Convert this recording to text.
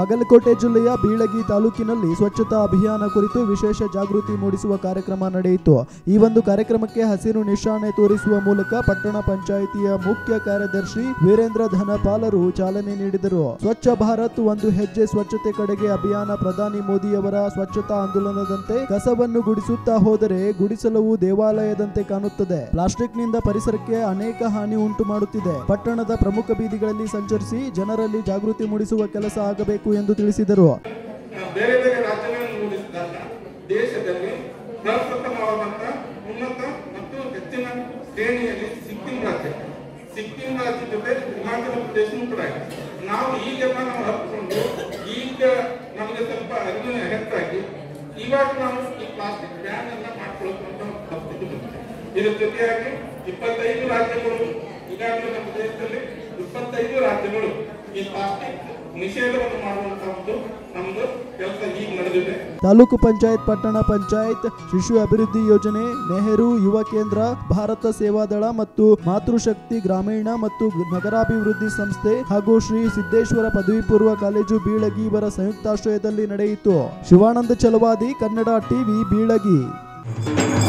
ಬಾಗಲಕೋಟೆ ಜಿಲ್ಲೆಯ ಬೀಳಗಿ ತಾಲೂಕಿನಲ್ಲಿ ಸ್ವಚ್ಛತಾ ಅಭಿಯಾನ ಕುರಿತು ವಿಶೇಷ ಜಾಗೃತಿ ಮೂಡಿಸುವ ಕಾರ್ಯಕ್ರಮ ನಡೆಯಿತು ಈ ಒಂದು ಕಾರ್ಯಕ್ರಮಕ್ಕೆ ಹಸಿರು ನಿಶಾನೆ ತೋರಿಸುವ ಮೂಲಕ ಪಟ್ಟಣ ಪಂಚಾಯಿತಿಯ ಮುಖ್ಯ ಕಾರ್ಯದರ್ಶಿ ವೀರೇಂದ್ರ ಧನಪಾಲರು ಚಾಲನೆ ನೀಡಿದರು ಸ್ವಚ್ಛ ಭಾರತ್ ಒಂದು ಹೆಜ್ಜೆ ಸ್ವಚ್ಛತೆ ಕಡೆಗೆ ಅಭಿಯಾನ ಪ್ರಧಾನಿ ಮೋದಿಯವರ ಸ್ವಚ್ಛತಾ ಆಂದೋಲನದಂತೆ ಕಸವನ್ನು ಗುಡಿಸುತ್ತಾ ಹೋದರೆ ಗುಡಿಸಲವು ದೇವಾಲಯದಂತೆ ಕಾಣುತ್ತದೆ ಪ್ಲಾಸ್ಟಿಕ್ನಿಂದ ಪರಿಸರಕ್ಕೆ ಅನೇಕ ಹಾನಿ ಉಂಟು ಮಾಡುತ್ತಿದೆ ಪಟ್ಟಣದ ಪ್ರಮುಖ ಬೀದಿಗಳಲ್ಲಿ ಸಂಚರಿಸಿ ಜನರಲ್ಲಿ ಜಾಗೃತಿ ಮೂಡಿಸುವ ಕೆಲಸ ಆಗಬೇಕು ಎಂದು ತಿಳಿಸಿದರು ಬೇರೆ ಬೇರೆ ರಾಜ್ಯಗಳನ್ನು ನೋಡಿಸಿದಾಗ ದೇಶದಲ್ಲಿ ಪ್ರಪ್ರಥಮವಾದಂಥ ಉನ್ನತ ಮತ್ತು ಹೆಚ್ಚಿನ ಶ್ರೇಣಿಯಲ್ಲಿ ಸಿಕ್ಕಿಂ ರಾಜ್ಯ ಸಿಕ್ಕಿಂ ರಾಜ್ಯ ಜೊತೆ ಹಿಮಾಚಲ ಪ್ರದೇಶನೂ ಕೂಡ ಇದೆ ನಾವು ಈಗೆಲ್ಲ ನಾವು ಹತ್ಕೊಂಡು ಈಗ ನಮಗೆ ಸ್ವಲ್ಪ ಅರಿವಿನ ಹೆಚ್ಚಾಗಿ ಇವಾಗ ನಾವು ಈ ಪ್ಲಾಸ್ಟಿಕ್ ಬ್ಯಾನ್ ಎಲ್ಲ ಮಾಡ್ಕೊಳ್ಳುವಂತ ಪರಿಸ್ಥಿತಿ ಬಂದಿದೆ ಇದರ ಜೊತೆಯಾಗಿ ಇಪ್ಪತ್ತೈದು ರಾಜ್ಯಗಳು ಈಗಾಗಲೇ ನಮ್ಮ ದೇಶದಲ್ಲಿ ಇಪ್ಪತ್ತೈದು ರಾಜ್ಯಗಳು ಈ ಪ್ಲಾಸ್ಟಿಕ್ ನಿಷೇಧವನ್ನು ಮಾಡುವಂತ ಒಂದು ನಮ್ದು ಕೆಲಸ ಈಗ ನಡೆದಿದೆ ತಾಲೂಕು ಪಂಚಾಯತ್ ಪಟ್ಟಣ ಪಂಚಾಯತ್ ಶಿಶು ಅಭಿವೃದ್ಧಿ ಯೋಜನೆ ನೆಹರು ಯುವ ಕೇಂದ್ರ ಭಾರತ ಸೇವಾದಳ ಮತ್ತು ಮಾತೃಶಕ್ತಿ ಗ್ರಾಮೀಣ ಮತ್ತು ನಗರಾಭಿವೃದ್ಧಿ ಸಂಸ್ಥೆ ಹಾಗೂ ಶ್ರೀ ಸಿದ್ದೇಶ್ವರ ಪದವಿ ಪೂರ್ವ ಕಾಲೇಜು ಬೀಳಗಿ ಇವರ ಸಂಯುಕ್ತಾಶ್ರಯದಲ್ಲಿ ನಡೆಯಿತು ಶಿವಾನಂದ ಚಲವಾದಿ ಕನ್ನಡ ಟಿವಿ ಬೀಳಗಿ